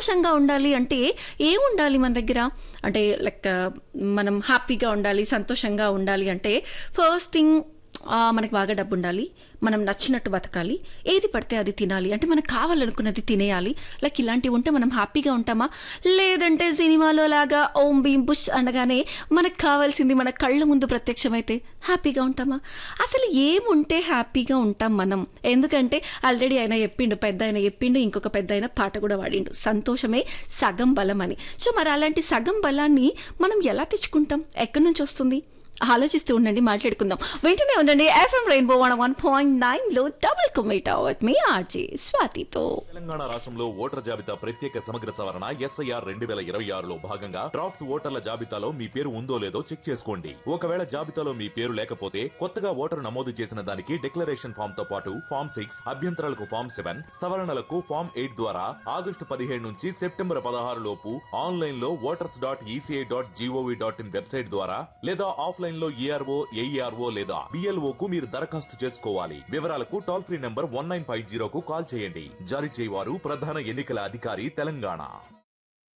సంతోషంగా ఉండాలి అంటే ఏం ఉండాలి మన దగ్గర అంటే లైక్ మనం హ్యాపీగా ఉండాలి సంతోషంగా ఉండాలి అంటే ఫస్ట్ థింగ్ మనకి బాగా డబ్బు ఉండాలి మనం నచ్చినట్టు బతకాలి ఏది పడితే అది తినాలి అంటే మనకు కావాలనుకున్నది తినేయాలి లైక్ ఇలాంటివి ఉంటే మనం హ్యాపీగా ఉంటామా లేదంటే సినిమాలో లాగా ఓం భీం బుష్ అనగానే మనకు కావాల్సింది మన కళ్ళ ముందు ప్రత్యక్షమైతే హ్యాపీగా ఉంటామా అసలు ఏముంటే హ్యాపీగా ఉంటాం మనం ఎందుకంటే ఆల్రెడీ ఆయన చెప్పిండు పెద్ద ఆయన చెప్పిండు ఇంకొక పెద్ద ఆయన పాట కూడా వాడిండు సంతోషమే సగం బలం అని సో మరి అలాంటి సగం బలాన్ని మనం ఎలా తెచ్చుకుంటాం ఎక్కడి నుంచి వస్తుంది ఆలోచిస్తూ ఉండండి మాట్లాడుకుందాం వెంటనే ఉండండి FM rainbow one one point nine లో డబుల్ కుమేట్ అవత్ మీ ఆర్జే స్వాతితో తెలంగాణ రాష్ట్రంలో ఓటర్ జాబితా ప్రత్యేక సమగ్ర సవరణ ఎస్ఐఆర్ రెండు వేల ఇరవై ఆరులో భాగంగా డ్రాఫ్ట్స్ ఓటర్ల జాబితాలో మీ పేరు ఉందో లేదో చెక్ చేసుకోండి ఒకవేళ జాబితాలో మీ పేరు లేకపోతే కొత్తగా ఓటరు నమోదు చేసిన దానికి డిక్లరేషన్ ఫామ్ తో పాటు ఫామ్ సిక్స్ అభ్యంతరాలకు ఫామ్ సెవెన్ సవరణలకు ఫామ్ ఎయిట్ ద్వారా ఆగస్టు పదిహేడు నుంచి సెప్టెంబర్ పదహారు లోపు ఆన్లైన్ లో voters dot ECI dot GOV dot in website ద్వారా లేదా ఆఫ్లైన్ లో ఈఆర్ఓ ఏఈఆర్ఓ లేదా బిఎల్ఓ కు మీరు దరఖాస్తు చేసుకోవాలి వివరాలకు toll free number one nine five జీరోకు కాల్ చేయండి జారీ చేయవారు ప్రధాన ఎన్నికల అధికారి తెలంగాణ